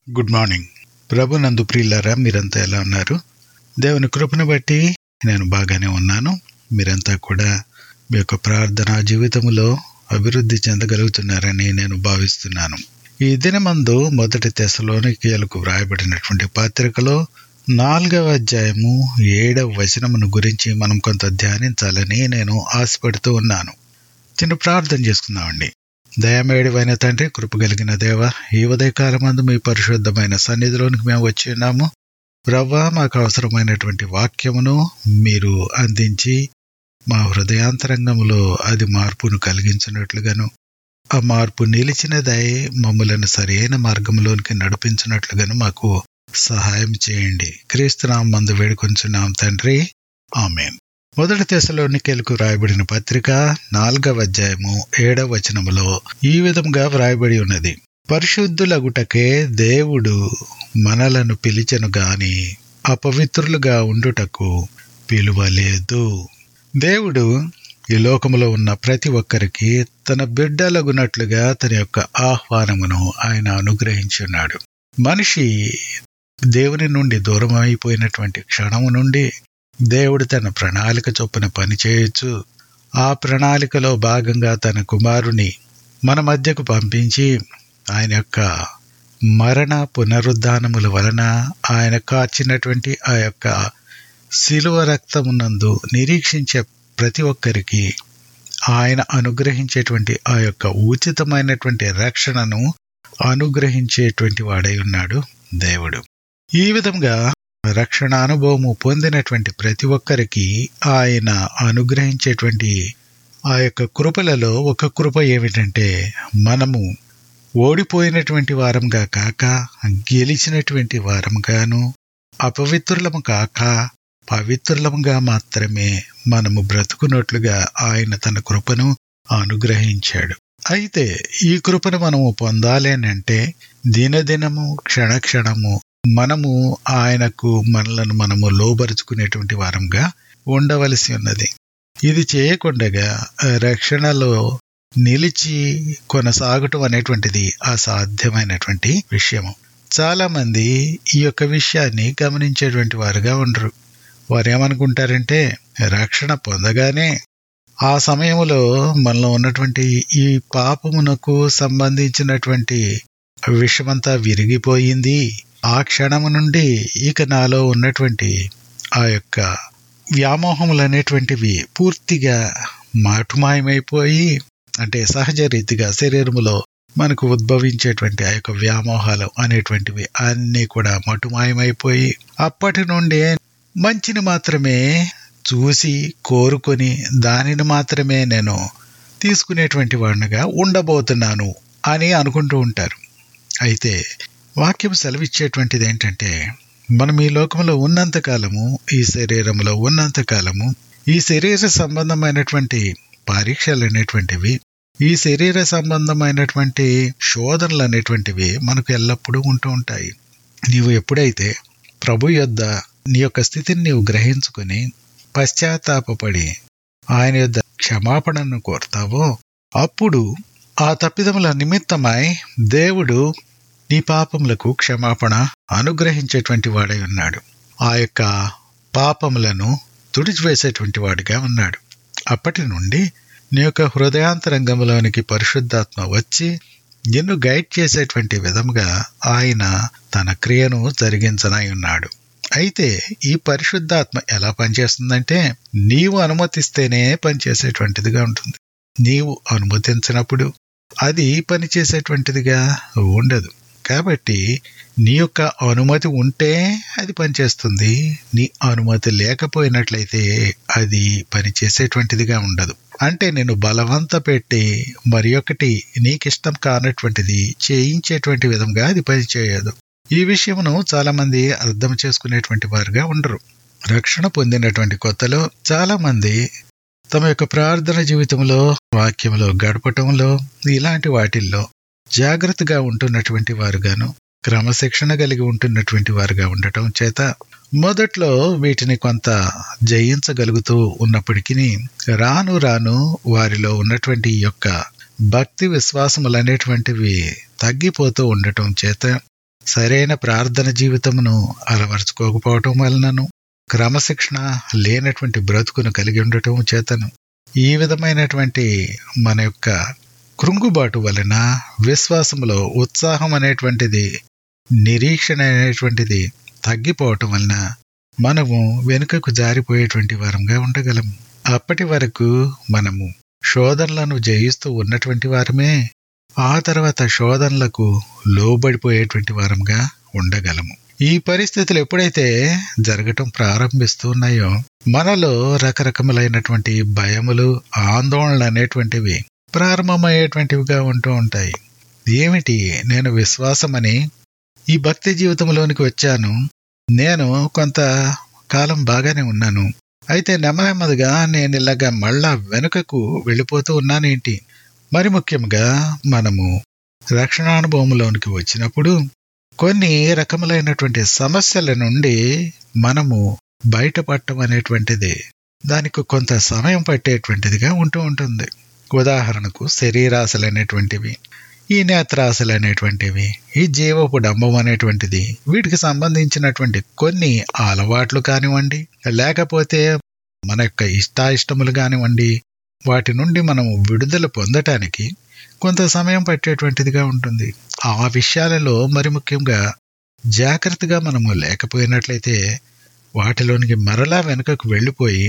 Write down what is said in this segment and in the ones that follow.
good morning ప్రభు నందు ప్రియులారా మీరంతా ఎలా ఉన్నారు దేవుని కృపను బట్టి నేను బాగానే ఉన్నాను మీరంతా కూడా మీ యొక్క ప్రార్థనా జీవితంలో అభివృద్ధి చెందగలుగుతున్నారని నేను భావిస్తున్నాను ఈ దినమందు మొదటి తెశలోనికీయులకు వ్రాయబడినటువంటి పత్రికలో నాలుగవ అధ్యాయము ఏడవ వచనమును గురించి మనం కొంత ధ్యానించాలని నేను ఆశపడుతూ ఉన్నాను చిన్న ప్రార్థన చేసుకుందామండి దయమేడివైన తండ్రి కృప కలిగిన దేవ ఈ ఉదయకాలమందు మీ పరిశుద్ధమైన సన్నిధిలోనికి మేము వచ్చి ఉన్నాము ప్రవ్వా మాకు అవసరమైనటువంటి వాక్యమును మీరు అందించి మా హృదయాంతరంగంలో అది మార్పును కలిగించినట్లుగాను ఆ మార్పు నిలిచినదై మమ్మలను సరైన మార్గంలోనికి నడిపించినట్లుగాను మాకు సహాయం చేయండి క్రీస్తునాం మందు వేడుకొంచున్నాం తండ్రి ఆమెన్ మొదటి దశలోనికెలకు రాయబడిన పత్రిక నాలుగవ అధ్యాయము ఏడవ వచనములో ఈ విధంగా వ్రాయబడి ఉన్నది పరిశుద్ధులగుటకే దేవుడు మనలను పిలిచెను గాని అపవిత్రులుగా ఉండుటకు పిలువలేదు దేవుడు ఈ లోకములో ఉన్న ప్రతి ఒక్కరికి తన బిడ్డలగునట్లుగా తన యొక్క ఆహ్వానమును ఆయన అనుగ్రహించి ఉన్నాడు మనిషి దేవుని నుండి దూరం అయిపోయినటువంటి క్షణము నుండి దేవుడు తన ప్రణాళిక చొప్పున పనిచేయచ్చు ఆ ప్రణాళికలో భాగంగా తన కుమారుని మన మధ్యకు పంపించి ఆయన యొక్క మరణ పునరుద్ధానముల వలన ఆయన కార్చినటువంటి ఆ యొక్క శిలువ రక్తమునందు నిరీక్షించే ప్రతి ఒక్కరికి ఆయన అనుగ్రహించేటువంటి ఆ యొక్క ఉచితమైనటువంటి రక్షణను అనుగ్రహించేటువంటి వాడై ఉన్నాడు దేవుడు ఈ విధంగా రక్షణ అనుభవము పొందినటువంటి ప్రతి ఒక్కరికి ఆయన అనుగ్రహించేటువంటి ఆ యొక్క కృపలలో ఒక కృప ఏమిటంటే మనము ఓడిపోయినటువంటి వారంగా కాక గెలిచినటువంటి వారంగాను అపవిత్రులము కాక పవిత్రులముగా మాత్రమే మనము బ్రతుకున్నట్లుగా ఆయన తన కృపను అనుగ్రహించాడు అయితే ఈ కృపను మనము పొందాలి అని అంటే దినదినము క్షణక్షణము మనము ఆయనకు మనలను మనము లోబరుచుకునేటువంటి వారంగా ఉండవలసి ఉన్నది ఇది చేయకుండగా రక్షణలో నిలిచి కొనసాగటం అనేటువంటిది అసాధ్యమైనటువంటి విషయము చాలా మంది ఈ యొక్క విషయాన్ని గమనించేటువంటి వారుగా ఉండరు వారు ఏమనుకుంటారంటే రక్షణ పొందగానే ఆ సమయంలో మనలో ఉన్నటువంటి ఈ పాపమునకు సంబంధించినటువంటి విషమంతా విరిగిపోయింది ఆ క్షణము నుండి ఇక నాలో ఉన్నటువంటి ఆ యొక్క వ్యామోహములు అనేటువంటివి పూర్తిగా మాటుమాయమైపోయి అంటే సహజ రీతిగా శరీరములో మనకు ఉద్భవించేటువంటి ఆ యొక్క వ్యామోహాలు అనేటువంటివి అన్నీ కూడా మటుమాయమైపోయి అప్పటి నుండి మంచిని మాత్రమే చూసి కోరుకొని దానిని మాత్రమే నేను తీసుకునేటువంటి వాడినిగా ఉండబోతున్నాను అని అనుకుంటూ ఉంటారు అయితే వాక్యం సెలవిచ్చేటువంటిది ఏంటంటే మనం ఈ లోకంలో ఉన్నంత కాలము ఈ శరీరంలో ఉన్నంత కాలము ఈ శరీర సంబంధమైనటువంటి పరీక్షలు అనేటువంటివి ఈ శరీర సంబంధమైనటువంటి శోధనలు అనేటువంటివి మనకు ఎల్లప్పుడూ ఉంటూ ఉంటాయి నీవు ఎప్పుడైతే ప్రభు యొద్ద నీ యొక్క స్థితిని నీవు గ్రహించుకుని పశ్చాత్తాపడి ఆయన యొద్ద క్షమాపణను కోరుతావో అప్పుడు ఆ తప్పిదముల నిమిత్తమై దేవుడు నీ పాపములకు క్షమాపణ అనుగ్రహించేటువంటి వాడై ఉన్నాడు ఆ యొక్క పాపములను తుడిచివేసేటువంటి వాడిగా ఉన్నాడు అప్పటి నుండి నీ యొక్క హృదయాంతరంగంలోనికి పరిశుద్ధాత్మ వచ్చి నిన్ను గైడ్ చేసేటువంటి విధముగా ఆయన తన క్రియను జరిగించనై ఉన్నాడు అయితే ఈ పరిశుద్ధాత్మ ఎలా పనిచేస్తుందంటే నీవు అనుమతిస్తేనే పనిచేసేటువంటిదిగా ఉంటుంది నీవు అనుమతించినప్పుడు అది పనిచేసేటువంటిదిగా ఉండదు కాబట్టి నీ యొక్క అనుమతి ఉంటే అది పనిచేస్తుంది నీ అనుమతి లేకపోయినట్లయితే అది పనిచేసేటువంటిదిగా ఉండదు అంటే నేను బలవంత పెట్టి మరి ఒకటి నీకిష్టం కానటువంటిది చేయించేటువంటి విధంగా అది పనిచేయదు ఈ విషయమును చాలా మంది అర్థం చేసుకునేటువంటి వారుగా ఉండరు రక్షణ పొందినటువంటి కొత్తలో చాలా మంది తమ యొక్క ప్రార్థన జీవితంలో వాక్యంలో గడపటంలో ఇలాంటి వాటిల్లో జాగ్రత్తగా ఉంటున్నటువంటి వారుగాను క్రమశిక్షణ కలిగి ఉంటున్నటువంటి వారుగా ఉండటం చేత మొదట్లో వీటిని కొంత జయించగలుగుతూ ఉన్నప్పటికీ రాను రాను వారిలో ఉన్నటువంటి యొక్క భక్తి విశ్వాసములు అనేటువంటివి తగ్గిపోతూ ఉండటం చేత సరైన ప్రార్థన జీవితమును అలవరుచుకోకపోవటం వలనను క్రమశిక్షణ లేనటువంటి బ్రతుకును కలిగి ఉండటం చేతను ఈ విధమైనటువంటి మన యొక్క కృంగుబాటు వలన విశ్వాసంలో ఉత్సాహం అనేటువంటిది నిరీక్షణ అనేటువంటిది తగ్గిపోవటం వలన మనము వెనుకకు జారిపోయేటువంటి వారంగా ఉండగలము అప్పటి వరకు మనము శోధనలను జయిస్తూ ఉన్నటువంటి వారమే ఆ తర్వాత శోధనలకు లోబడిపోయేటువంటి వారంగా ఉండగలము ఈ పరిస్థితులు ఎప్పుడైతే జరగటం ప్రారంభిస్తున్నాయో మనలో రకరకములైనటువంటి భయములు ఆందోళనలు అనేటువంటివి ప్రారంభమయ్యేటువంటివిగా ఉంటూ ఉంటాయి ఏమిటి నేను విశ్వాసమని ఈ భక్తి జీవితంలోనికి వచ్చాను నేను కొంత కాలం బాగానే ఉన్నాను అయితే నెమ్మదిగా నేను ఇలాగా మళ్ళా వెనుకకు వెళ్ళిపోతూ ఉన్నానేంటి మరి ముఖ్యంగా మనము రక్షణానుభవంలోనికి వచ్చినప్పుడు కొన్ని రకములైనటువంటి సమస్యల నుండి మనము బయటపడటం అనేటువంటిది దానికి కొంత సమయం పట్టేటువంటిదిగా ఉంటూ ఉంటుంది ఉదాహరణకు శరీరాశలు అనేటువంటివి ఈ నేత్రాశలు అనేటువంటివి ఈ జీవపు డంబం అనేటువంటిది వీటికి సంబంధించినటువంటి కొన్ని అలవాట్లు కానివ్వండి లేకపోతే మన యొక్క ఇష్టాయిష్టములు కానివ్వండి వాటి నుండి మనం విడుదల పొందటానికి కొంత సమయం పట్టేటువంటిదిగా ఉంటుంది ఆ విషయాలలో మరి ముఖ్యంగా జాగ్రత్తగా మనము లేకపోయినట్లయితే వాటిలోనికి మరలా వెనుకకు వెళ్ళిపోయి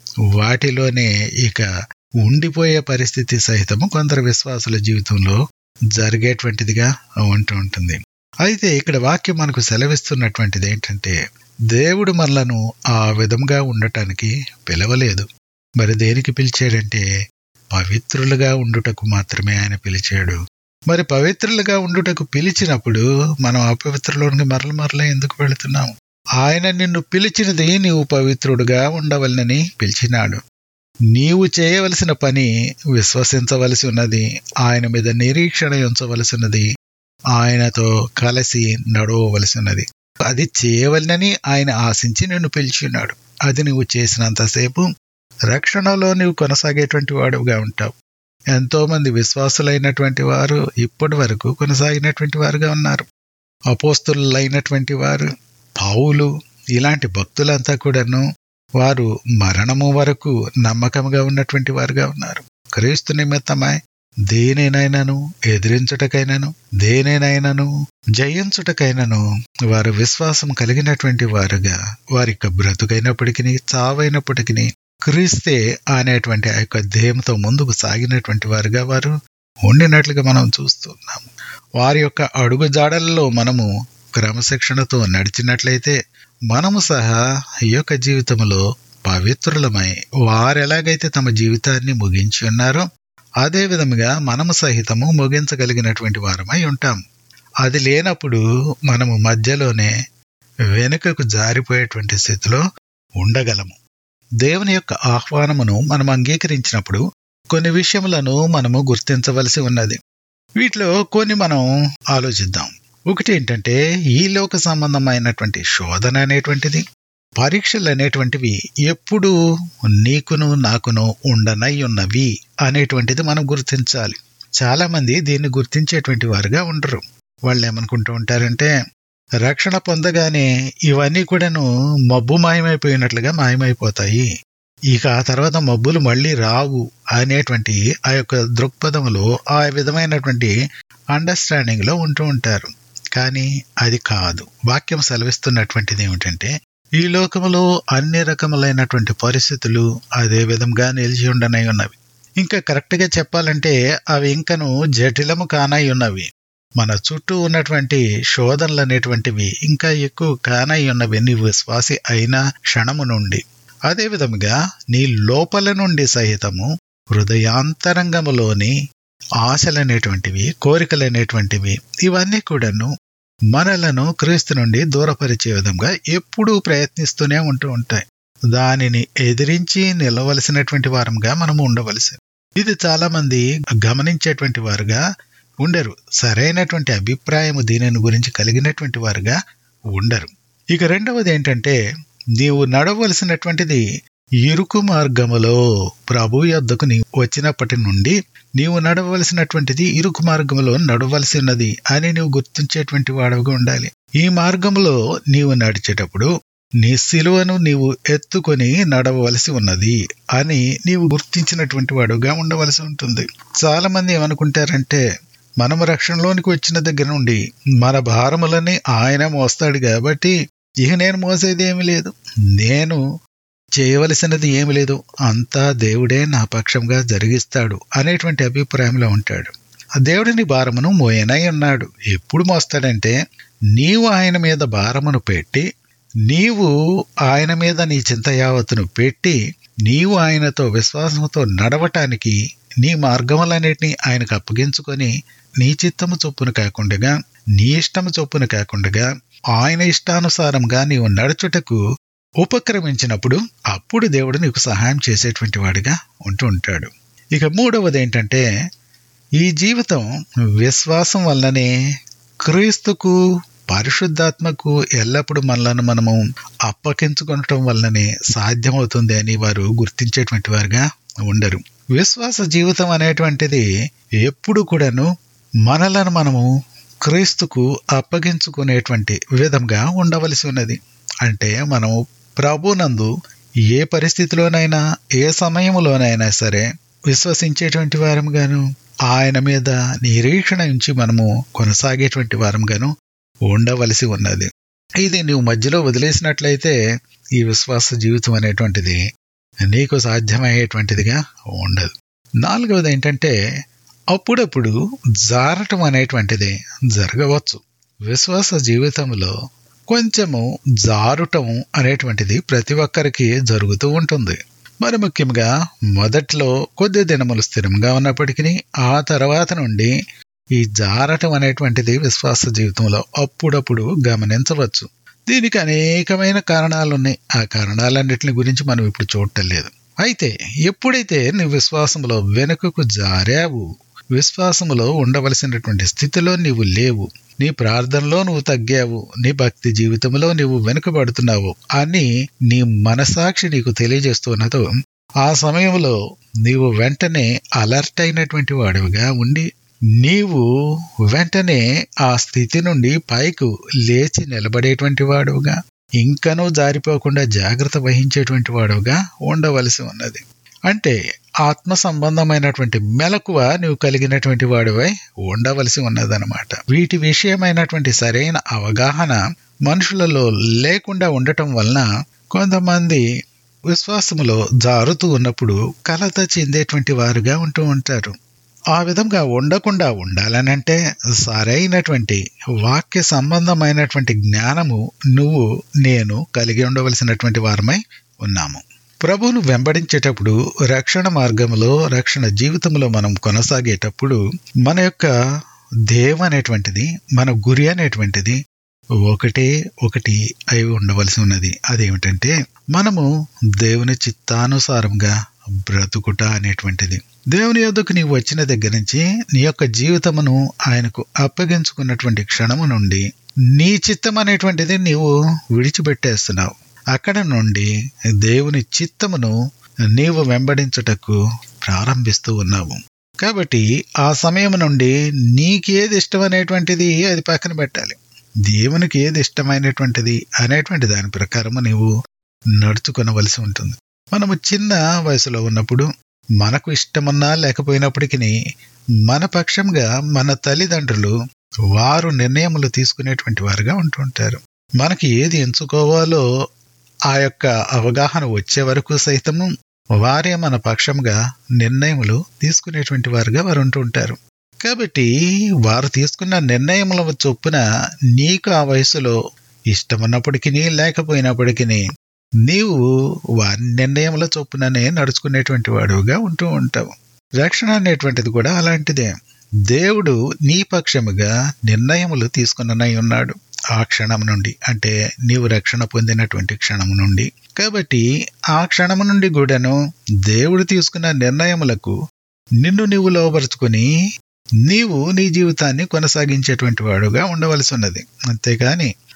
వాటిలోనే ఇక ఉండిపోయే పరిస్థితి సహితము కొందరు విశ్వాసుల జీవితంలో జరిగేటువంటిదిగా ఉంటూ ఉంటుంది అయితే ఇక్కడ వాక్యం మనకు సెలవిస్తున్నటువంటిది ఏంటంటే దేవుడు మనలను ఆ విధంగా ఉండటానికి పిలవలేదు మరి దేనికి పిలిచాడంటే పవిత్రులుగా ఉండుటకు మాత్రమే ఆయన పిలిచాడు మరి పవిత్రులుగా ఉండుటకు పిలిచినప్పుడు మనం అపవిత్రలోనికి మరల మరల ఎందుకు వెళుతున్నాం ఆయన నిన్ను పిలిచినది నీవు పవిత్రుడుగా ఉండవలనని పిలిచినాడు నీవు చేయవలసిన పని విశ్వసించవలసి ఉన్నది ఆయన మీద నిరీక్షణ ఉంచవలసినది ఆయనతో కలిసి నడవవలసి ఉన్నది అది చేయవలనని ఆయన ఆశించి నిన్ను పిలిచినాడు అది నువ్వు చేసినంతసేపు రక్షణలో నువ్వు కొనసాగేటువంటి వాడుగా ఉంటావు ఎంతో మంది విశ్వాసులైనటువంటి వారు ఇప్పటి వరకు కొనసాగినటువంటి వారుగా ఉన్నారు అపోస్తులైనటువంటి వారు పావులు ఇలాంటి భక్తులంతా కూడాను వారు మరణము వరకు నమ్మకంగా ఉన్నటువంటి వారుగా ఉన్నారు క్రీస్తు నిమిత్తమై దేనేనైనాను ఎదిరించుటకైనను దేనేనైనాను జయించుటకైనను వారు విశ్వాసం కలిగినటువంటి వారుగా వారి యొక్క బ్రతుకైనప్పటికీ చావైనప్పటికీ క్రీస్తే అనేటువంటి ఆ యొక్క ధ్యేయంతో ముందుకు సాగినటువంటి వారుగా వారు ఉండినట్లుగా మనం చూస్తున్నాము వారి యొక్క అడుగు జాడల్లో మనము క్రమశిక్షణతో నడిచినట్లయితే మనము సహా ఈ యొక్క జీవితంలో పవిత్రులమై వారు ఎలాగైతే తమ జీవితాన్ని ముగించి ఉన్నారో అదే విధముగా మనము సహితము ముగించగలిగినటువంటి వారమై ఉంటాం అది లేనప్పుడు మనము మధ్యలోనే వెనుకకు జారిపోయేటువంటి స్థితిలో ఉండగలము దేవుని యొక్క ఆహ్వానమును మనం అంగీకరించినప్పుడు కొన్ని విషయములను మనము గుర్తించవలసి ఉన్నది వీటిలో కొన్ని మనం ఆలోచిద్దాం ఒకటి ఏంటంటే ఈ లోక సంబంధమైనటువంటి శోధన అనేటువంటిది పరీక్షలు అనేటువంటివి ఎప్పుడు నీకును నాకును ఉండనై ఉన్నవి అనేటువంటిది మనం గుర్తించాలి చాలా మంది దీన్ని గుర్తించేటువంటి వారుగా ఉండరు వాళ్ళు ఏమనుకుంటూ ఉంటారంటే రక్షణ పొందగానే ఇవన్నీ కూడాను మబ్బు మాయమైపోయినట్లుగా మాయమైపోతాయి ఇక ఆ తర్వాత మబ్బులు మళ్ళీ రావు అనేటువంటి ఆ యొక్క దృక్పథంలో ఆ విధమైనటువంటి అండర్స్టాండింగ్ లో ఉంటూ ఉంటారు కానీ అది కాదు వాక్యం సెలవిస్తున్నటువంటిది ఏమిటంటే ఈ లోకములో అన్ని రకములైనటువంటి పరిస్థితులు అదే విధంగా నిలిచి ఉండనై ఉన్నవి ఇంకా కరెక్ట్ గా చెప్పాలంటే అవి ఇంకను జటిలము కానై ఉన్నవి మన చుట్టూ ఉన్నటువంటి శోధనలు అనేటువంటివి ఇంకా ఎక్కువ కానై ఉన్నవి నీ విశ్వాసి అయిన క్షణము నుండి అదే విధముగా నీ లోపల నుండి సహితము హృదయాంతరంగములోని ఆశలనేటువంటివి కోరికలనేటువంటివి ఇవన్నీ కూడాను మనలను క్రీస్తు నుండి దూరపరిచే విధంగా ఎప్పుడూ ప్రయత్నిస్తూనే ఉంటూ ఉంటాయి దానిని ఎదిరించి నిలవలసినటువంటి వారంగా మనము ఉండవలసి ఇది చాలా మంది గమనించేటువంటి వారుగా ఉండరు సరైనటువంటి అభిప్రాయము దీనిని గురించి కలిగినటువంటి వారుగా ఉండరు ఇక రెండవది ఏంటంటే నీవు నడవలసినటువంటిది ఇరుకు మార్గములో ప్రభు యొద్దకు నీవు వచ్చినప్పటి నుండి నీవు నడవలసినటువంటిది ఇరుకు మార్గములో నడవలసి ఉన్నది అని నీవు గుర్తించేటువంటి వాడవుగా ఉండాలి ఈ మార్గములో నీవు నడిచేటప్పుడు నీ సిలువను నీవు ఎత్తుకొని నడవలసి ఉన్నది అని నీవు గుర్తించినటువంటి వాడుగా ఉండవలసి ఉంటుంది చాలా మంది ఏమనుకుంటారంటే మనము రక్షణలోనికి వచ్చిన దగ్గర నుండి మన భారములని ఆయన మోస్తాడు కాబట్టి ఇక నేను మోసేది ఏమి లేదు నేను చేయవలసినది ఏమి లేదు అంతా దేవుడే నా పక్షంగా జరిగిస్తాడు అనేటువంటి అభిప్రాయంలో ఉంటాడు ఆ దేవుడిని భారమును మోయనై ఉన్నాడు ఎప్పుడు మోస్తాడంటే నీవు ఆయన మీద భారమును పెట్టి నీవు ఆయన మీద నీ చింత యావత్తును పెట్టి నీవు ఆయనతో విశ్వాసంతో నడవటానికి నీ మార్గములన్నిటినీ ఆయనకు అప్పగించుకొని నీ చిత్తము చొప్పున కాకుండా నీ ఇష్టము చొప్పున కాకుండా ఆయన ఇష్టానుసారంగా నీవు నడుచుటకు ఉపక్రమించినప్పుడు అప్పుడు దేవుడు నీకు సహాయం చేసేటువంటి వాడిగా ఉంటూ ఉంటాడు ఇక మూడవది ఏంటంటే ఈ జీవితం విశ్వాసం వల్లనే క్రీస్తుకు పరిశుద్ధాత్మకు ఎల్లప్పుడూ మనలను మనము అప్పగించుకొనటం వల్లనే సాధ్యమవుతుంది అని వారు గుర్తించేటువంటి వారుగా ఉండరు విశ్వాస జీవితం అనేటువంటిది ఎప్పుడు కూడాను మనలను మనము క్రీస్తుకు అప్పగించుకునేటువంటి విధంగా ఉండవలసి ఉన్నది అంటే మనము ప్రభునందు ఏ పరిస్థితిలోనైనా ఏ సమయంలోనైనా సరే విశ్వసించేటువంటి వారంగాను ఆయన మీద నిరీక్షణ ఉంచి మనము కొనసాగేటువంటి వారంగాను ఉండవలసి ఉన్నది ఇది నువ్వు మధ్యలో వదిలేసినట్లయితే ఈ విశ్వాస జీవితం అనేటువంటిది నీకు సాధ్యమయ్యేటువంటిదిగా ఉండదు నాలుగవది ఏంటంటే అప్పుడప్పుడు జారటం అనేటువంటిది జరగవచ్చు విశ్వాస జీవితంలో కొంచెము జారుటం అనేటువంటిది ప్రతి ఒక్కరికి జరుగుతూ ఉంటుంది మరి ముఖ్యంగా మొదట్లో కొద్ది దినములు స్థిరంగా ఉన్నప్పటికీ ఆ తర్వాత నుండి ఈ జారటం అనేటువంటిది విశ్వాస జీవితంలో అప్పుడప్పుడు గమనించవచ్చు దీనికి అనేకమైన కారణాలు ఉన్నాయి ఆ కారణాలన్నింటిని గురించి మనం ఇప్పుడు చూడటం లేదు అయితే ఎప్పుడైతే నీ విశ్వాసంలో వెనుకకు జారావు విశ్వాసములో ఉండవలసినటువంటి స్థితిలో నీవు లేవు నీ ప్రార్థనలో నువ్వు తగ్గావు నీ భక్తి జీవితంలో నీవు వెనుకబడుతున్నావు అని నీ మనసాక్షి నీకు తెలియజేస్తున్నదో ఆ సమయంలో నీవు వెంటనే అలర్ట్ అయినటువంటి వాడివిగా ఉండి నీవు వెంటనే ఆ స్థితి నుండి పైకు లేచి నిలబడేటువంటి వాడుగా ఇంకనూ జారిపోకుండా జాగ్రత్త వహించేటువంటి వాడుగా ఉండవలసి ఉన్నది అంటే ఆత్మ సంబంధమైనటువంటి మెలకువ నువ్వు కలిగినటువంటి వాడివై ఉండవలసి ఉన్నదనమాట వీటి విషయమైనటువంటి సరైన అవగాహన మనుషులలో లేకుండా ఉండటం వలన కొంతమంది విశ్వాసములో జారుతూ ఉన్నప్పుడు కలత చెందేటువంటి వారుగా ఉంటూ ఉంటారు ఆ విధంగా ఉండకుండా ఉండాలనంటే సరైనటువంటి వాక్య సంబంధమైనటువంటి జ్ఞానము నువ్వు నేను కలిగి ఉండవలసినటువంటి వారమై ఉన్నాము ప్రభువును వెంబడించేటప్పుడు రక్షణ మార్గంలో రక్షణ జీవితంలో మనం కొనసాగేటప్పుడు మన యొక్క దేవ అనేటువంటిది మన గురి అనేటువంటిది ఒకటే ఒకటి అయి ఉండవలసి ఉన్నది అదేమిటంటే మనము దేవుని చిత్తానుసారంగా బ్రతుకుట అనేటువంటిది దేవుని యొద్దకు నీవు వచ్చిన దగ్గర నుంచి నీ యొక్క జీవితమును ఆయనకు అప్పగించుకున్నటువంటి క్షణము నుండి నీ చిత్తం అనేటువంటిది నీవు విడిచిపెట్టేస్తున్నావు అక్కడ నుండి దేవుని చిత్తమును నీవు వెంబడించుటకు ప్రారంభిస్తూ ఉన్నావు కాబట్టి ఆ సమయం నుండి నీకేది ఇష్టమనేటువంటిది అది పక్కన పెట్టాలి దేవునికి ఏది ఇష్టమైనటువంటిది అనేటువంటి దాని ప్రకారము నీవు నడుచుకొనవలసి ఉంటుంది మనము చిన్న వయసులో ఉన్నప్పుడు మనకు ఇష్టమున్నా లేకపోయినప్పటికీ మన పక్షంగా మన తల్లిదండ్రులు వారు నిర్ణయములు తీసుకునేటువంటి వారుగా ఉంటుంటారు మనకి ఏది ఎంచుకోవాలో ఆ యొక్క అవగాహన వచ్చే వరకు సైతము వారే మన పక్షంగా నిర్ణయములు తీసుకునేటువంటి వారుగా వారు ఉంటుంటారు కాబట్టి వారు తీసుకున్న నిర్ణయముల చొప్పున నీకు ఆ వయసులో ఇష్టమున్నప్పటికీ లేకపోయినప్పటికీ నీవు వారి నిర్ణయముల చొప్పుననే నడుచుకునేటువంటి వాడుగా ఉంటూ ఉంటావు రక్షణ అనేటువంటిది కూడా అలాంటిదే దేవుడు నీ పక్షముగా నిర్ణయములు తీసుకున్ననై ఉన్నాడు ఆ క్షణం నుండి అంటే నీవు రక్షణ పొందినటువంటి క్షణం నుండి కాబట్టి ఆ క్షణము నుండి కూడాను దేవుడు తీసుకున్న నిర్ణయములకు నిన్ను నీవు లోపరుచుకొని నీవు నీ జీవితాన్ని కొనసాగించేటువంటి వాడుగా ఉండవలసి ఉన్నది అంతేకాని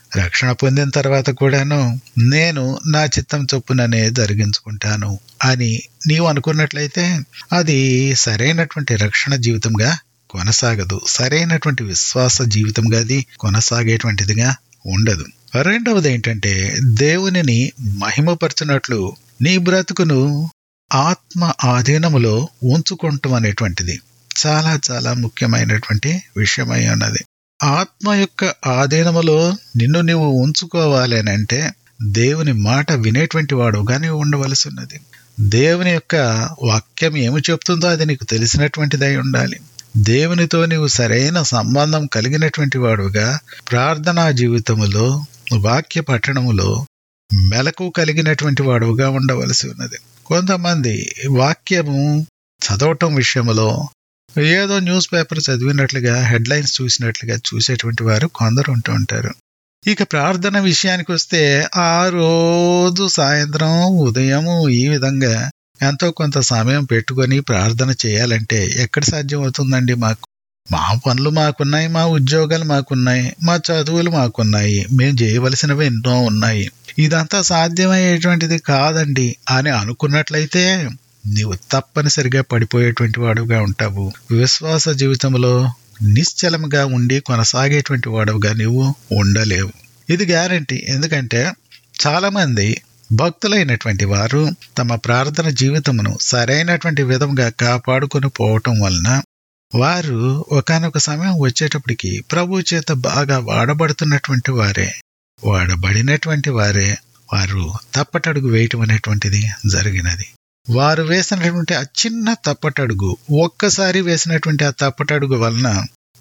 రక్షణ పొందిన తర్వాత కూడాను నేను నా చిత్తం చొప్పుననే జరిగించుకుంటాను అని నీవు అనుకున్నట్లయితే అది సరైనటువంటి రక్షణ జీవితంగా కొనసాగదు సరైనటువంటి విశ్వాస జీవితంగా అది కొనసాగేటువంటిదిగా ఉండదు రెండవది ఏంటంటే దేవునిని మహిమపరచునట్లు నీ బ్రతుకును ఆత్మ ఆధీనములో ఉంచుకుంటాం అనేటువంటిది చాలా చాలా ముఖ్యమైనటువంటి విషయమై ఉన్నది ఆత్మ యొక్క ఆధీనములో నిన్ను నీవు ఉంచుకోవాలి అని అంటే దేవుని మాట వినేటువంటి వాడుగా నీవు ఉండవలసి ఉన్నది దేవుని యొక్క వాక్యం ఏమి చెప్తుందో అది నీకు తెలిసినటువంటిదై ఉండాలి దేవునితో నీవు సరైన సంబంధం కలిగినటువంటి వాడుగా ప్రార్థనా జీవితములో వాక్య పఠనములో మెలకు కలిగినటువంటి వాడుగా ఉండవలసి ఉన్నది కొంతమంది వాక్యము చదవటం విషయంలో ఏదో న్యూస్ పేపర్ చదివినట్లుగా హెడ్లైన్స్ చూసినట్లుగా చూసేటువంటి వారు కొందరు ఉంటూ ఉంటారు ఇక ప్రార్థన విషయానికి వస్తే ఆ రోజు సాయంత్రం ఉదయము ఈ విధంగా ఎంతో కొంత సమయం పెట్టుకొని ప్రార్థన చేయాలంటే ఎక్కడ సాధ్యం అవుతుందండి మాకు మా పనులు మాకున్నాయి మా ఉద్యోగాలు మాకున్నాయి మా చదువులు మాకున్నాయి మేము చేయవలసినవి ఎన్నో ఉన్నాయి ఇదంతా సాధ్యమయ్యేటువంటిది కాదండి అని అనుకున్నట్లయితే నీవు తప్పనిసరిగా పడిపోయేటువంటి వాడుగా ఉంటావు విశ్వాస జీవితంలో నిశ్చలముగా ఉండి కొనసాగేటువంటి వాడుగా నీవు ఉండలేవు ఇది గ్యారంటీ ఎందుకంటే చాలా మంది భక్తులైనటువంటి వారు తమ ప్రార్థన జీవితమును సరైనటువంటి విధంగా కాపాడుకొని పోవటం వలన వారు ఒకనొక సమయం వచ్చేటప్పటికి ప్రభు చేత బాగా వాడబడుతున్నటువంటి వారే వాడబడినటువంటి వారే వారు తప్పటడుగు వేయటం అనేటువంటిది జరిగినది వారు వేసినటువంటి ఆ చిన్న తప్పటడుగు ఒక్కసారి వేసినటువంటి ఆ తప్పటడుగు వలన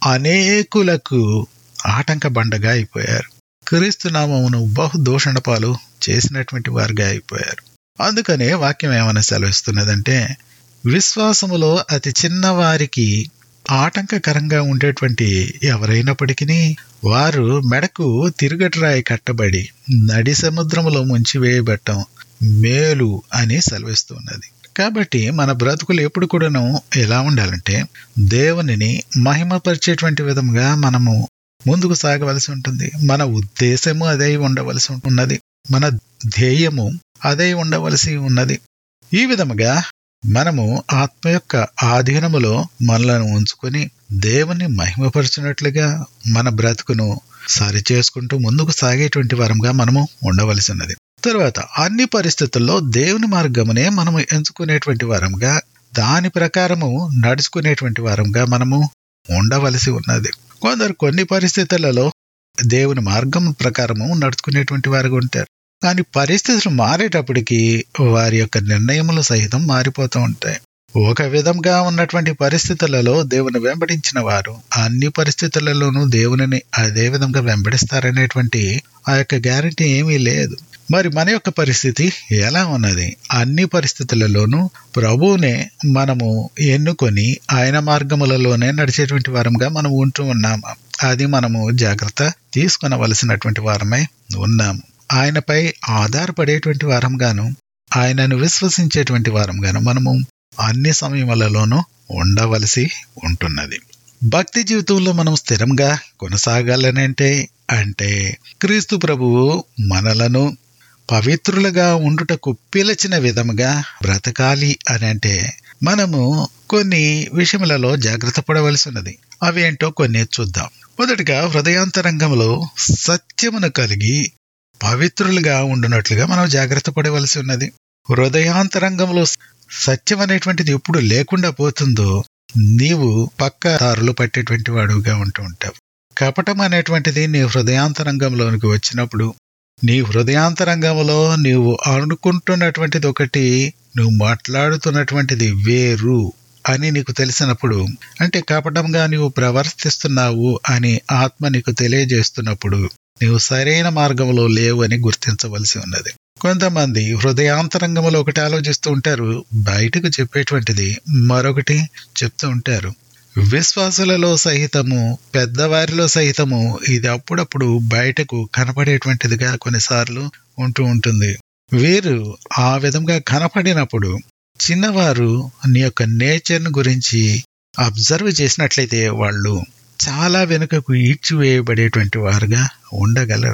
అనేకులకు ఆటంక బండగా అయిపోయారు క్రీస్తు నామమును బహు దూషణ పాలు చేసినటువంటి వారుగా అయిపోయారు అందుకనే వాక్యం ఏమైనా సెలవిస్తున్నదంటే విశ్వాసములో అతి చిన్న వారికి ఆటంకకరంగా ఉండేటువంటి ఎవరైనప్పటికీ వారు మెడకు తిరుగటిరాయి కట్టబడి నడి సముద్రములో ముంచివేయబట్టం మేలు అని సెలవిస్తున్నది కాబట్టి మన బ్రతుకులు ఎప్పుడు కూడాను ఎలా ఉండాలంటే దేవునిని మహిమపరిచేటువంటి విధంగా మనము ముందుకు సాగవలసి ఉంటుంది మన ఉద్దేశము అదే ఉండవలసి ఉన్నది మన ధ్యేయము అదే ఉండవలసి ఉన్నది ఈ విధముగా మనము ఆత్మ యొక్క ఆధీనములో మనలను ఉంచుకొని దేవుని మహిమపరచినట్లుగా మన బ్రతుకును సరి చేసుకుంటూ ముందుకు సాగేటువంటి వరంగా మనము ఉండవలసి ఉన్నది తరువాత అన్ని పరిస్థితుల్లో దేవుని మార్గమునే మనము ఎంచుకునేటువంటి వారంగా దాని ప్రకారము నడుచుకునేటువంటి వారంగా మనము ఉండవలసి ఉన్నది కొందరు కొన్ని పరిస్థితులలో దేవుని మార్గం ప్రకారము నడుచుకునేటువంటి వారుగా ఉంటారు కానీ పరిస్థితులు మారేటప్పటికి వారి యొక్క నిర్ణయములు సహితం మారిపోతూ ఉంటాయి ఒక విధంగా ఉన్నటువంటి పరిస్థితులలో దేవుని వెంబడించిన వారు అన్ని పరిస్థితులలోనూ దేవునిని అదే విధంగా వెంబడిస్తారనేటువంటి ఆ యొక్క గ్యారంటీ ఏమీ లేదు మరి మన యొక్క పరిస్థితి ఎలా ఉన్నది అన్ని పరిస్థితులలోనూ ప్రభువునే మనము ఎన్నుకొని ఆయన మార్గములలోనే నడిచేటువంటి వారంగా మనం ఉంటూ ఉన్నాము అది మనము జాగ్రత్త తీసుకునవలసినటువంటి వారమై ఉన్నాము ఆయనపై ఆధారపడేటువంటి వారంగాను ఆయనను విశ్వసించేటువంటి వారంగాను మనము అన్ని సమయములలోనూ ఉండవలసి ఉంటున్నది భక్తి జీవితంలో మనం స్థిరంగా కొనసాగాలనంటే అంటే క్రీస్తు ప్రభువు మనలను పవిత్రులుగా ఉండుటకు పిలిచిన విధముగా బ్రతకాలి అని అంటే మనము కొన్ని విషయములలో జాగ్రత్త పడవలసి ఉన్నది అవి ఏంటో కొన్ని చూద్దాం మొదటిగా హృదయాంతరంగంలో సత్యమును కలిగి పవిత్రులుగా ఉండునట్లుగా మనం జాగ్రత్త పడవలసి ఉన్నది హృదయాంతరంగంలో సత్యం అనేటువంటిది ఎప్పుడు లేకుండా పోతుందో నీవు పక్క దారులు పట్టేటువంటి వాడుగా ఉంటూ ఉంటావు కపటం అనేటువంటిది నీ హృదయాంతరంగంలోనికి వచ్చినప్పుడు నీ హృదయాంతరంగంలో నీవు అనుకుంటున్నటువంటిది ఒకటి నువ్వు మాట్లాడుతున్నటువంటిది వేరు అని నీకు తెలిసినప్పుడు అంటే కపటంగా నీవు ప్రవర్తిస్తున్నావు అని ఆత్మ నీకు తెలియజేస్తున్నప్పుడు నీవు సరైన మార్గంలో లేవు అని గుర్తించవలసి ఉన్నది కొంతమంది హృదయాంతరంగంలో ఒకటి ఆలోచిస్తూ ఉంటారు బయటకు చెప్పేటువంటిది మరొకటి చెప్తూ ఉంటారు విశ్వాసులలో సహితము పెద్దవారిలో సహితము ఇది అప్పుడప్పుడు బయటకు కనపడేటువంటిదిగా కొన్నిసార్లు ఉంటూ ఉంటుంది వీరు ఆ విధంగా కనపడినప్పుడు చిన్నవారు నీ యొక్క నేచర్ను గురించి అబ్జర్వ్ చేసినట్లయితే వాళ్ళు చాలా వెనుకకు ఈడ్చివేయబడేటువంటి వారుగా ఉండగలరు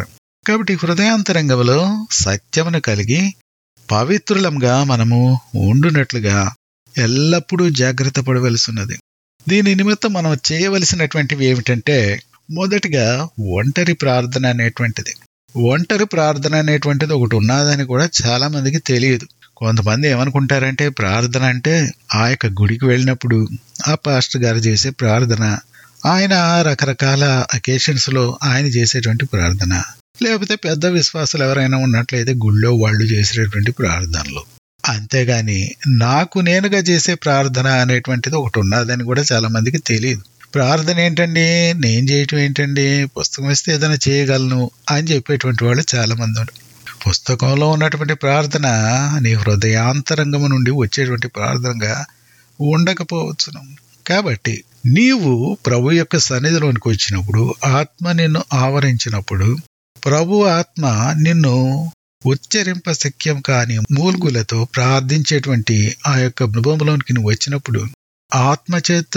కాబట్టి హృదయాంతరంగంలో సత్యమును కలిగి పవిత్రులంగా మనము ఉండునట్లుగా ఎల్లప్పుడూ జాగ్రత్త పడవలసి ఉన్నది దీని నిమిత్తం మనం చేయవలసినటువంటివి ఏమిటంటే మొదటిగా ఒంటరి ప్రార్థన అనేటువంటిది ఒంటరి ప్రార్థన అనేటువంటిది ఒకటి ఉన్నదని కూడా చాలా మందికి తెలియదు కొంతమంది ఏమనుకుంటారంటే ప్రార్థన అంటే ఆ యొక్క గుడికి వెళ్ళినప్పుడు ఆ పాస్టర్ గారు చేసే ప్రార్థన ఆయన రకరకాల అకేషన్స్ లో ఆయన చేసేటువంటి ప్రార్థన లేకపోతే పెద్ద విశ్వాసాలు ఎవరైనా ఉన్నట్లయితే గుళ్ళో వాళ్ళు చేసేటువంటి ప్రార్థనలు అంతేగాని నాకు నేనుగా చేసే ప్రార్థన అనేటువంటిది ఒకటి ఉన్నదని కూడా చాలా మందికి తెలియదు ప్రార్థన ఏంటండి నేను చేయటం ఏంటండి పుస్తకం ఇస్తే ఏదైనా చేయగలను అని చెప్పేటువంటి వాళ్ళు చాలా మంది ఉన్నారు పుస్తకంలో ఉన్నటువంటి ప్రార్థన నీ హృదయాంతరంగము నుండి వచ్చేటువంటి ప్రార్థనగా ఉండకపోవచ్చును కాబట్టి నీవు ప్రభు యొక్క సన్నిధిలోనికి వచ్చినప్పుడు ఆత్మ నిన్ను ఆవరించినప్పుడు ప్రభు ఆత్మ నిన్ను ఉచ్చరింప శక్యం కాని మూల్గులతో ప్రార్థించేటువంటి ఆ యొక్క అనుభవంలోనికి నువ్వు వచ్చినప్పుడు ఆత్మచేత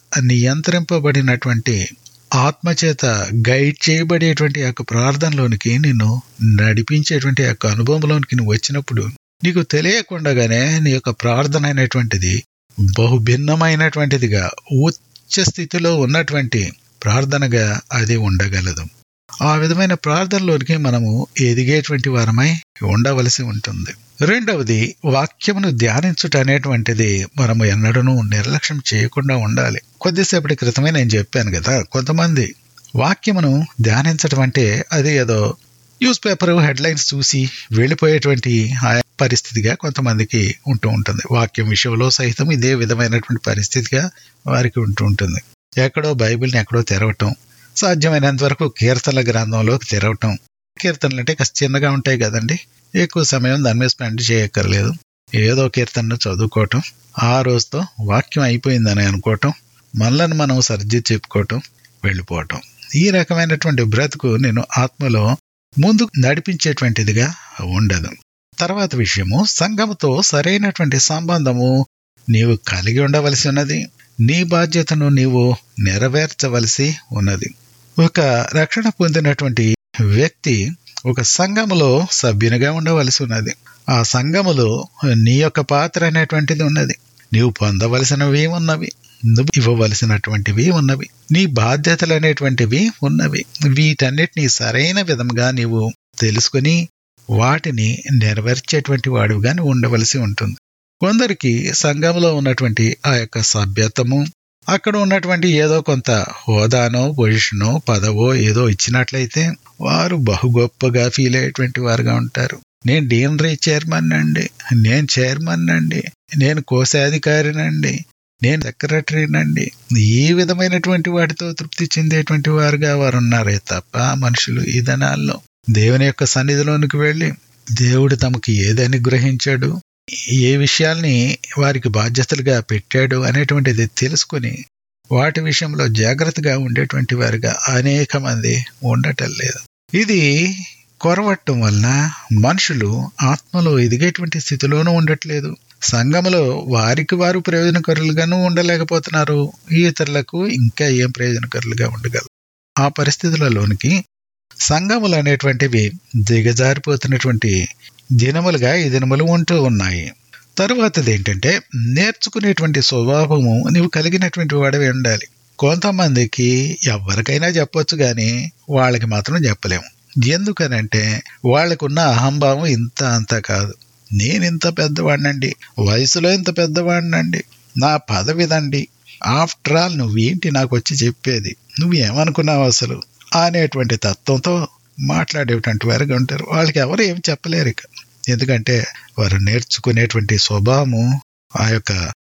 నియంత్రింపబడినటువంటి ఆత్మచేత గైడ్ చేయబడేటువంటి యొక్క ప్రార్థనలోనికి నిన్ను నడిపించేటువంటి యొక్క అనుభవంలోనికి నువ్వు వచ్చినప్పుడు నీకు తెలియకుండానే నీ యొక్క ప్రార్థన అనేటువంటిది బహు భిన్నమైనటువంటిదిగా ఉచ్చ స్థితిలో ఉన్నటువంటి ప్రార్థనగా అది ఉండగలదు ఆ విధమైన ప్రార్థనలోనికి మనము ఎదిగేటువంటి వారమై ఉండవలసి ఉంటుంది రెండవది వాక్యమును ధ్యానించుట అనేటువంటిది మనము ఎన్నడూ నిర్లక్ష్యం చేయకుండా ఉండాలి కొద్దిసేపటి క్రితమే నేను చెప్పాను కదా కొంతమంది వాక్యమును ధ్యానించడం అంటే అది ఏదో న్యూస్ పేపర్ హెడ్లైన్స్ చూసి వెళ్ళిపోయేటువంటి ఆ పరిస్థితిగా కొంతమందికి ఉంటూ ఉంటుంది వాక్యం విషయంలో సహితం ఇదే విధమైనటువంటి పరిస్థితిగా వారికి ఉంటూ ఉంటుంది ఎక్కడో బైబిల్ని ఎక్కడో తెరవటం సాధ్యమైనంత వరకు కీర్తనల గ్రంథంలోకి తెరవటం కీర్తనలు అంటే కాస్త చిన్నగా ఉంటాయి కదండి ఎక్కువ సమయం దాని మీద స్పెండ్ చేయక్కర్లేదు ఏదో కీర్తనను చదువుకోవటం ఆ రోజుతో వాక్యం అయిపోయిందని అనుకోవటం మనలను మనం సర్ది చెప్పుకోవటం వెళ్ళిపోవటం ఈ రకమైనటువంటి బ్రతుకు నేను ఆత్మలో ముందుకు నడిపించేటువంటిదిగా ఉండదు తర్వాత విషయము సంఘముతో సరైనటువంటి సంబంధము నీవు కలిగి ఉండవలసి ఉన్నది నీ బాధ్యతను నీవు నెరవేర్చవలసి ఉన్నది ఒక రక్షణ పొందినటువంటి వ్యక్తి ఒక సంఘములో సభ్యునిగా ఉండవలసి ఉన్నది ఆ సంఘములో నీ యొక్క పాత్ర అనేటువంటిది ఉన్నది నీవు పొందవలసినవి ఉన్నవి నువ్వు ఇవ్వవలసినటువంటివి ఉన్నవి నీ బాధ్యతలు అనేటువంటివి ఉన్నవి వీటన్నిటినీ సరైన విధంగా నీవు తెలుసుకుని వాటిని నెరవేర్చేటువంటి వాడుగా నువ్వు ఉండవలసి ఉంటుంది కొందరికి సంఘంలో ఉన్నటువంటి ఆ యొక్క సభ్యతము అక్కడ ఉన్నటువంటి ఏదో కొంత హోదానో పొజిషనో పదవో ఏదో ఇచ్చినట్లయితే వారు బహు గొప్పగా ఫీల్ అయ్యేటువంటి వారుగా ఉంటారు నేను డీనరీ చైర్మన్ అండి నేను చైర్మన్ అండి నేను కోశాధికారినండి నేను సెక్రటరీనండి ఈ విధమైనటువంటి వాటితో తృప్తి చెందేటువంటి వారుగా వారు ఉన్నారే తప్ప మనుషులు ఈ దినాల్లో దేవుని యొక్క సన్నిధిలోనికి వెళ్ళి దేవుడు తమకు ఏది అనుగ్రహించాడు ఏ విషయాల్ని వారికి బాధ్యతలుగా పెట్టాడు అనేటువంటిది తెలుసుకుని వాటి విషయంలో జాగ్రత్తగా ఉండేటువంటి వారిగా అనేక మంది ఉండటం లేదు ఇది కొరవట్టం వలన మనుషులు ఆత్మలో ఎదిగేటువంటి స్థితిలోనూ ఉండట్లేదు సంఘములో వారికి వారు ప్రయోజనకరులుగాను ఉండలేకపోతున్నారు ఇతరులకు ఇంకా ఏం ప్రయోజనకరులుగా ఉండగలరు ఆ పరిస్థితులలోనికి సంఘములు అనేటువంటివి దిగజారిపోతున్నటువంటి దినములుగా ఈ దినములు ఉంటూ ఉన్నాయి తరువాతది ఏంటంటే నేర్చుకునేటువంటి స్వభావము నువ్వు కలిగినటువంటి వాడివి ఉండాలి కొంతమందికి ఎవరికైనా చెప్పొచ్చు కానీ వాళ్ళకి మాత్రం చెప్పలేము ఎందుకనంటే వాళ్ళకున్న అహంభావం ఇంత అంత కాదు నేను ఇంత పెద్దవాడినండి వయసులో ఇంత పెద్దవాడినండి నా పదవిదండి ఆఫ్టర్ ఆల్ నువ్వేంటి నాకు వచ్చి చెప్పేది నువ్వు ఏమనుకున్నావు అసలు అనేటువంటి తత్వంతో మాట్లాడేటువంటి వారుగా ఉంటారు వాళ్ళకి ఎవరు ఏం చెప్పలేరు ఇక ఎందుకంటే వారు నేర్చుకునేటువంటి స్వభావము ఆ యొక్క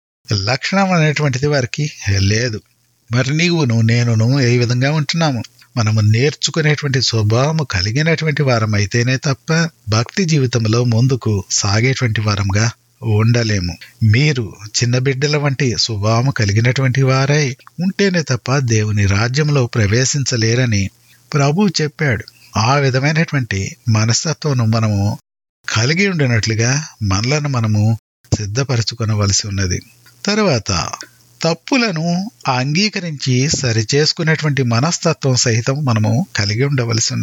లక్షణం అనేటువంటిది వారికి లేదు మరి నీవును నేనును ఏ విధంగా ఉంటున్నాము మనము నేర్చుకునేటువంటి స్వభావము కలిగినటువంటి వారం అయితేనే తప్ప భక్తి జీవితంలో ముందుకు సాగేటువంటి వారంగా ఉండలేము మీరు చిన్న బిడ్డల వంటి స్వభావము కలిగినటువంటి వారై ఉంటేనే తప్ప దేవుని రాజ్యంలో ప్రవేశించలేరని ప్రభు చెప్పాడు ఆ విధమైనటువంటి మనస్తత్వం మనము కలిగి ఉండినట్లుగా మనలను మనము సిద్ధపరచుకొనవలసి ఉన్నది తర్వాత తప్పులను అంగీకరించి సరిచేసుకునేటువంటి మనస్తత్వం సహితం మనము కలిగి ఉండవలసి ఉన్నది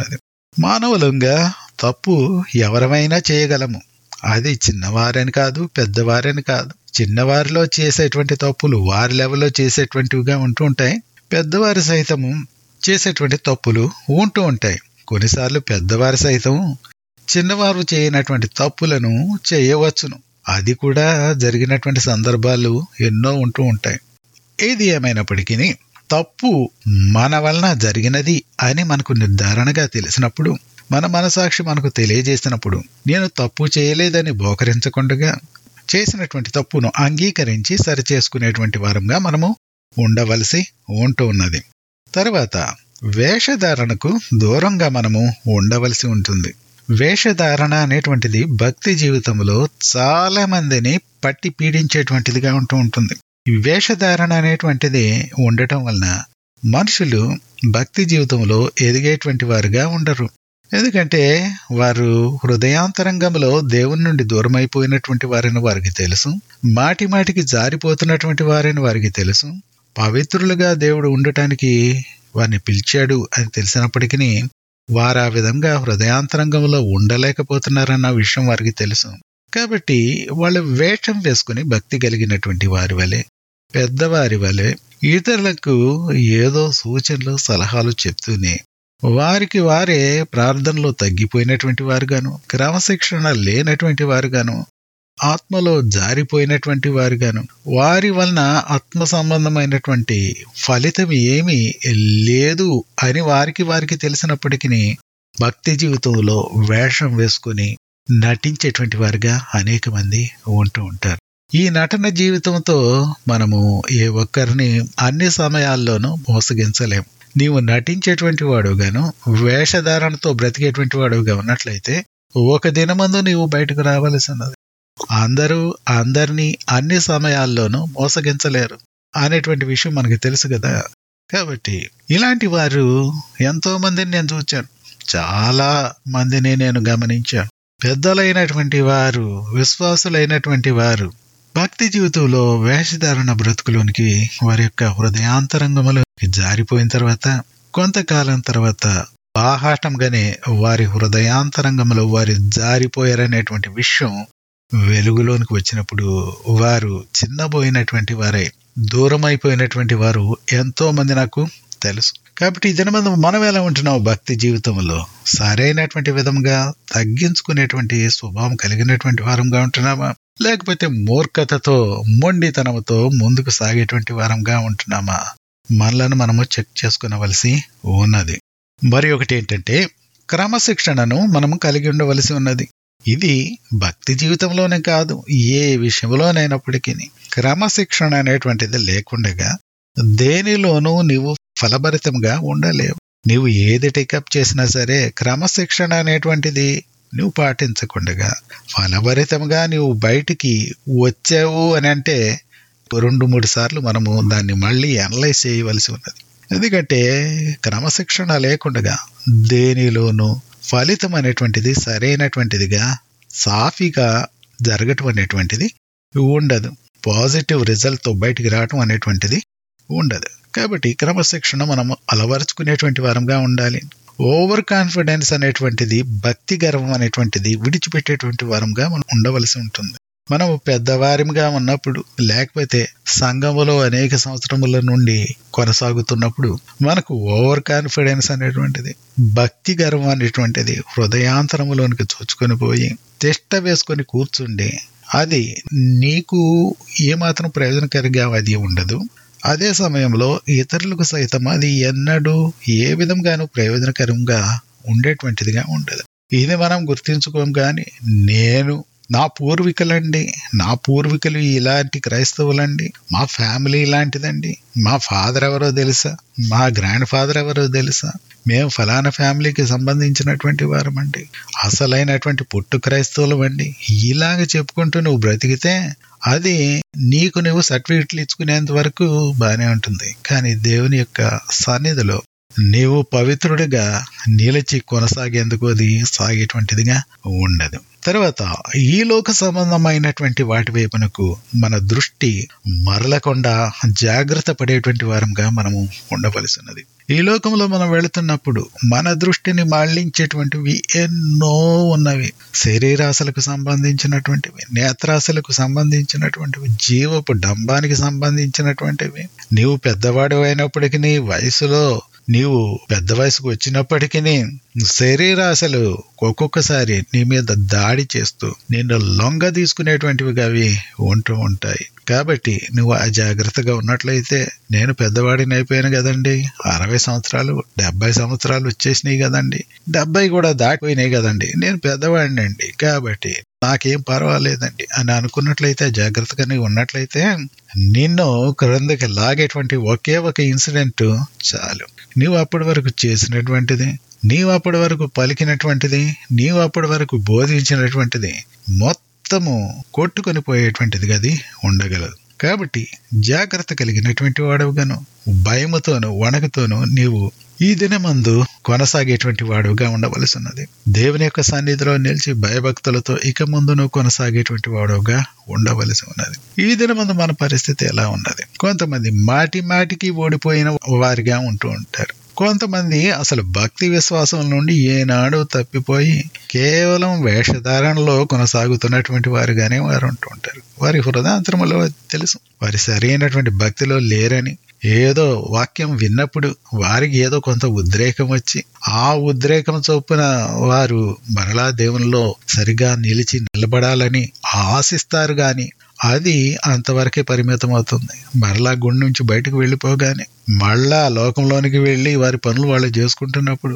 మానవులంగా తప్పు ఎవరమైనా చేయగలము అది చిన్నవారని కాదు పెద్దవారని కాదు చిన్నవారిలో చేసేటువంటి తప్పులు వారి లెవెల్లో చేసేటువంటివిగా ఉంటూ ఉంటాయి పెద్దవారి సైతము చేసేటువంటి తప్పులు ఉంటూ ఉంటాయి కొన్నిసార్లు పెద్దవారి సైతం చిన్నవారు చేయనటువంటి తప్పులను చేయవచ్చును అది కూడా జరిగినటువంటి సందర్భాలు ఎన్నో ఉంటూ ఉంటాయి ఏది ఏమైనప్పటికీ తప్పు మన వలన జరిగినది అని మనకు నిర్ధారణగా తెలిసినప్పుడు మన మనసాక్షి మనకు తెలియజేసినప్పుడు నేను తప్పు చేయలేదని బోకరించకుండా చేసినటువంటి తప్పును అంగీకరించి సరిచేసుకునేటువంటి వారంగా మనము ఉండవలసి ఉంటూ ఉన్నది తర్వాత వేషధారణకు దూరంగా మనము ఉండవలసి ఉంటుంది వేషధారణ అనేటువంటిది భక్తి జీవితంలో చాలా మందిని పట్టి పీడించేటువంటిదిగా ఉంటూ ఉంటుంది ఈ వేషధారణ అనేటువంటిది ఉండటం వలన మనుషులు భక్తి జీవితంలో ఎదిగేటువంటి వారుగా ఉండరు ఎందుకంటే వారు హృదయాంతరంగంలో దేవుని నుండి దూరమైపోయినటువంటి వారని వారికి తెలుసు మాటి మాటికి జారిపోతున్నటువంటి వారని వారికి తెలుసు పవిత్రులుగా దేవుడు ఉండటానికి వారిని పిలిచాడు అని తెలిసినప్పటికీ వారు ఆ విధంగా హృదయాంతరంగంలో ఉండలేకపోతున్నారన్న విషయం వారికి తెలుసు కాబట్టి వాళ్ళు వేషం వేసుకుని భక్తి కలిగినటువంటి వారి వలె పెద్దవారి వలె ఇతరులకు ఏదో సూచనలు సలహాలు చెప్తూనే వారికి వారే ప్రార్థనలో తగ్గిపోయినటువంటి వారుగాను క్రమశిక్షణ లేనటువంటి వారుగాను ఆత్మలో జారిపోయినటువంటి వారుగాను వారి వలన ఆత్మ సంబంధమైనటువంటి ఫలితం ఏమీ లేదు అని వారికి వారికి తెలిసినప్పటికీ భక్తి జీవితంలో వేషం వేసుకుని నటించేటువంటి వారుగా అనేక మంది ఉంటూ ఉంటారు ఈ నటన జీవితంతో మనము ఏ ఒక్కరిని అన్ని సమయాల్లోనూ మోసగించలేము నీవు నటించేటువంటి వాడుగాను వేషధారణతో బ్రతికేటువంటి వాడుగా ఉన్నట్లయితే ఒక దినమందు నీవు బయటకు రావలసినది అందరూ అందరినీ అన్ని సమయాల్లోనూ మోసగించలేరు అనేటువంటి విషయం మనకి తెలుసు కదా కాబట్టి ఇలాంటి వారు ఎంతో మందిని నేను చూచాను చాలా మందిని నేను గమనించాను పెద్దలైనటువంటి వారు విశ్వాసులైనటువంటి వారు భక్తి జీవితంలో వేషధారణ బ్రతుకులోనికి వారి యొక్క హృదయాంతరంగంలోకి జారిపోయిన తర్వాత కొంతకాలం తర్వాత బాహాటంగానే వారి హృదయాంతరంగంలో వారి జారిపోయారనేటువంటి విషయం వెలుగులోనికి వచ్చినప్పుడు వారు చిన్నబోయినటువంటి వారై దూరం అయిపోయినటువంటి వారు ఎంతో మంది నాకు తెలుసు కాబట్టి ఈ దినమందు మనం ఎలా ఉంటున్నాం భక్తి జీవితంలో సరైనటువంటి విధంగా తగ్గించుకునేటువంటి స్వభావం కలిగినటువంటి వారంగా ఉంటున్నామా లేకపోతే మూర్ఖతతో మొండితనంతో ముందుకు సాగేటువంటి వారంగా ఉంటున్నామా మనలను మనము చెక్ చేసుకునవలసి ఉన్నది మరి ఒకటి ఏంటంటే క్రమశిక్షణను మనము కలిగి ఉండవలసి ఉన్నది ఇది భక్తి జీవితంలోనే కాదు ఏ విషయంలోనైనప్పటికీ క్రమశిక్షణ అనేటువంటిది లేకుండగా దేనిలోనూ నీవు ఫలభరితంగా ఉండలేవు నీవు ఏది టేకప్ చేసినా సరే క్రమశిక్షణ అనేటువంటిది నువ్వు పాటించకుండగా ఫలభరితంగా నువ్వు బయటికి వచ్చావు అని అంటే రెండు మూడు సార్లు మనము దాన్ని మళ్ళీ అనలైజ్ చేయవలసి ఉన్నది ఎందుకంటే క్రమశిక్షణ లేకుండగా దేనిలోనూ ఫలితం అనేటువంటిది సరైనటువంటిదిగా సాఫీగా జరగటం అనేటువంటిది ఉండదు పాజిటివ్ రిజల్ట్తో బయటికి రావటం అనేటువంటిది ఉండదు కాబట్టి క్రమశిక్షణ మనం అలవరుచుకునేటువంటి వారంగా ఉండాలి ఓవర్ కాన్ఫిడెన్స్ అనేటువంటిది భక్తి గర్వం అనేటువంటిది విడిచిపెట్టేటువంటి వారంగా మనం ఉండవలసి ఉంటుంది మనం పెద్దవారిగా ఉన్నప్పుడు లేకపోతే సంఘములో అనేక సంవత్సరముల నుండి కొనసాగుతున్నప్పుడు మనకు ఓవర్ కాన్ఫిడెన్స్ అనేటువంటిది భక్తి గర్వం అనేటువంటిది హృదయాంతరములోనికి చొచ్చుకొని పోయి తిష్ట వేసుకొని కూర్చుండి అది నీకు ఏమాత్రం ప్రయోజనకరంగా అది ఉండదు అదే సమయంలో ఇతరులకు సైతం అది ఎన్నడూ ఏ విధంగానూ ప్రయోజనకరంగా ఉండేటువంటిదిగా ఉండదు ఇది మనం గుర్తించుకోం కానీ నేను నా పూర్వీకులండి నా పూర్వీకులు ఇలాంటి క్రైస్తవులండి మా ఫ్యామిలీ ఇలాంటిదండి మా ఫాదర్ ఎవరో తెలుసా మా గ్రాండ్ ఫాదర్ ఎవరో తెలుసా మేము ఫలానా ఫ్యామిలీకి సంబంధించినటువంటి వారమండి అసలైనటువంటి పుట్టు క్రైస్తవులం అండి ఇలాగ చెప్పుకుంటూ నువ్వు బ్రతికితే అది నీకు నువ్వు సర్టిఫికెట్లు ఇచ్చుకునేంత వరకు బాగానే ఉంటుంది కానీ దేవుని యొక్క సన్నిధిలో నీవు పవిత్రుడిగా నిలిచి కొనసాగేందుకు అది సాగేటువంటిదిగా ఉండదు తర్వాత ఈ లోక సంబంధమైనటువంటి వాటి వైపునకు మన దృష్టి మరలకుండా జాగ్రత్త పడేటువంటి వారంగా మనము ఉండవలసి ఉన్నది ఈ లోకంలో మనం వెళుతున్నప్పుడు మన దృష్టిని మళ్లించేటువంటివి ఎన్నో ఉన్నవి శరీరాశలకు సంబంధించినటువంటివి నేత్రాశలకు సంబంధించినటువంటివి జీవపు డంబానికి సంబంధించినటువంటివి నీవు పెద్దవాడు అయినప్పటికీ వయసులో నీవు పెద్ద వయసుకు వచ్చినప్పటికీ శరీరాశలు ఒక్కొక్కసారి నీ మీద దాడి చేస్తూ నిన్ను లొంగ తీసుకునేటువంటివిగా అవి ఉంటూ ఉంటాయి కాబట్టి నువ్వు అజాగ్రత్తగా ఉన్నట్లయితే నేను పెద్దవాడిని అయిపోయాను కదండి అరవై సంవత్సరాలు డెబ్బై సంవత్సరాలు వచ్చేసినాయి కదండి డెబ్బై కూడా దాటిపోయినాయి కదండి నేను పెద్దవాడిని అండి కాబట్టి నాకేం పర్వాలేదండి అని అనుకున్నట్లయితే జాగ్రత్తగా నీవు ఉన్నట్లయితే నిన్ను క్రిందకి లాగేటువంటి ఒకే ఒక ఇన్సిడెంట్ చాలు నీవు అప్పటి వరకు చేసినటువంటిది నీవు అప్పటి వరకు పలికినటువంటిది నీవు అప్పటి వరకు బోధించినటువంటిది మొత్తము కొట్టుకొని పోయేటువంటిది గది ఉండగలదు కాబట్టి జాగ్రత్త కలిగినటువంటి వాడవుగాను భయముతోను వణకుతోను నీవు ఈ దినమందు కొనసాగేటువంటి వాడుగా ఉండవలసి ఉన్నది దేవుని యొక్క సన్నిధిలో నిలిచి భయభక్తులతో ఇక ముందు నువ్వు కొనసాగేటువంటి వాడుగా ఉండవలసి ఉన్నది ఈ దినమందు మన పరిస్థితి ఎలా ఉన్నది కొంతమంది మాటి మాటికి ఓడిపోయిన వారిగా ఉంటూ ఉంటారు కొంతమంది అసలు భక్తి విశ్వాసం నుండి ఏనాడు తప్పిపోయి కేవలం వేషధారణలో కొనసాగుతున్నటువంటి వారుగానే వారు ఉంటూ ఉంటారు వారి హృదయాంతరములో తెలుసు వారి సరైనటువంటి భక్తిలో లేరని ఏదో వాక్యం విన్నప్పుడు వారికి ఏదో కొంత ఉద్రేకం వచ్చి ఆ ఉద్రేకం చొప్పున వారు మరలా దేవునిలో సరిగా నిలిచి నిలబడాలని ఆశిస్తారు గాని అది అంతవరకే పరిమితం అవుతుంది మరలా గుండె నుంచి బయటకు వెళ్ళిపోగానే మళ్ళా లోకంలోనికి వెళ్ళి వారి పనులు వాళ్ళు చేసుకుంటున్నప్పుడు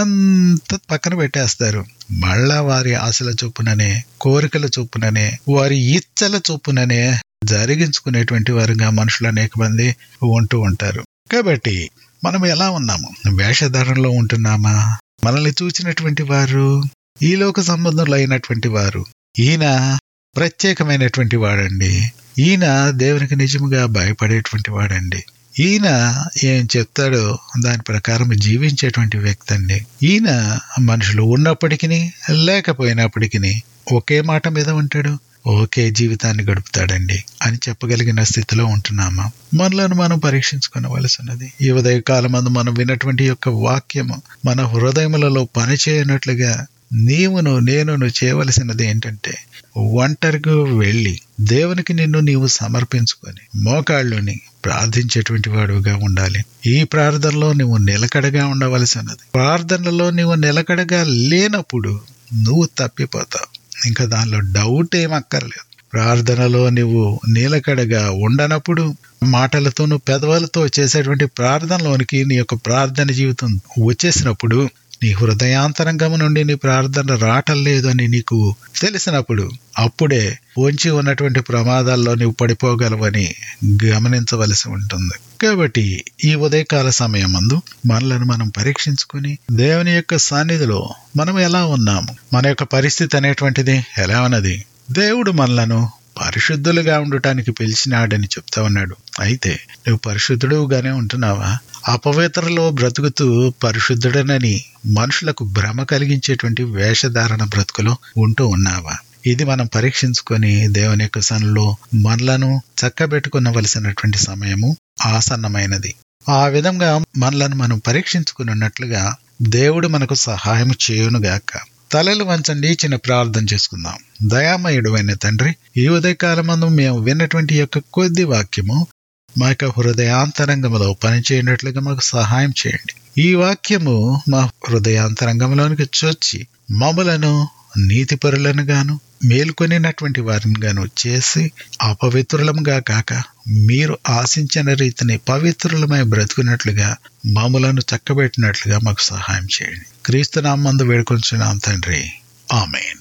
ఇదంతా పక్కన పెట్టేస్తారు మళ్ళా వారి ఆశల చొప్పుననే కోరికల చొప్పుననే వారి ఇచ్చల చొప్పుననే జరిగించుకునేటువంటి వారుగా మనుషులు అనేక మంది ఉంటూ ఉంటారు కాబట్టి మనం ఎలా ఉన్నాము వేషధారణలో ఉంటున్నామా మనల్ని చూసినటువంటి వారు ఈ లోక సంబంధంలో అయినటువంటి వారు ఈయన ప్రత్యేకమైనటువంటి వాడండి ఈయన దేవునికి నిజముగా భయపడేటువంటి వాడండి ఈయన ఏం చెప్తాడో దాని ప్రకారం జీవించేటువంటి వ్యక్తి అండి ఈయన మనుషులు ఉన్నప్పటికీ లేకపోయినప్పటికీ ఒకే మాట మీద ఉంటాడు ఓకే జీవితాన్ని గడుపుతాడండి అని చెప్పగలిగిన స్థితిలో ఉంటున్నామా మనలను మనం పరీక్షించుకోవలసినది ఈ ఉదయ కాలమందు మనం విన్నటువంటి యొక్క వాక్యము మన హృదయములలో పనిచేయనట్లుగా నీవును నేనును చేయవలసినది ఏంటంటే ఒంటరిగా వెళ్ళి దేవునికి నిన్ను నీవు సమర్పించుకొని మోకాళ్ళుని ప్రార్థించేటువంటి వాడుగా ఉండాలి ఈ ప్రార్థనలో నువ్వు నిలకడగా ఉండవలసినది ప్రార్థనలో నువ్వు నిలకడగా లేనప్పుడు నువ్వు తప్పిపోతావు ఇంకా దానిలో డౌట్ ఏమక్కర్లేదు ప్రార్థనలో నువ్వు నీలకడగా ఉండనప్పుడు మాటలతోనూ పెదవులతో చేసేటువంటి ప్రార్థనలోనికి నీ యొక్క ప్రార్థన జీవితం వచ్చేసినప్పుడు నీ హృదయాంతరంగము నుండి నీ ప్రార్థన రావటం లేదు అని నీకు తెలిసినప్పుడు అప్పుడే పొంచి ఉన్నటువంటి ప్రమాదాల్లో నువ్వు పడిపోగలవని గమనించవలసి ఉంటుంది కాబట్టి ఈ ఉదయకాల సమయం మందు మనలను మనం పరీక్షించుకుని దేవుని యొక్క సన్నిధిలో మనం ఎలా ఉన్నాము మన యొక్క పరిస్థితి అనేటువంటిది ఎలా ఉన్నది దేవుడు మనలను పరిశుద్ధులుగా ఉండటానికి పిలిచినాడని చెప్తా ఉన్నాడు అయితే నువ్వు పరిశుద్ధుడుగానే ఉంటున్నావా అపవిత్రలో బ్రతుకుతూ పరిశుద్ధుడనని మనుషులకు భ్రమ కలిగించేటువంటి వేషధారణ బ్రతుకులో ఉంటూ ఉన్నావా ఇది మనం పరీక్షించుకొని దేవుని యొక్క సన్నిలో మనలను చక్కబెట్టుకునవలసినటువంటి సమయము ఆసన్నమైనది ఆ విధంగా మనలను మనం పరీక్షించుకున్నట్లుగా దేవుడు మనకు సహాయం చేయునుగాక తలలు వంచండి చిన్న ప్రార్థన చేసుకుందాం దయామయుడు అయిన తండ్రి ఈ ఉదయకాలమందు మేము విన్నటువంటి యొక్క కొద్ది వాక్యము మా యొక్క హృదయాంతరంగంలో పనిచేయనట్లుగా మాకు సహాయం చేయండి ఈ వాక్యము మా హృదయాంతరంగంలోనికి చొచ్చి మమ్మలను నీతిపరులను గాను మేల్కొనినటువంటి వారిని గాను చేసి అపవిత్రులముగా కాక మీరు ఆశించిన రీతిని పవిత్రులమై బ్రతుకున్నట్లుగా మమ్మలను చక్కబెట్టినట్లుగా మాకు సహాయం చేయండి క్రీస్తు నామందు వేడుకొంచున్నాం తండ్రి ఆమెన్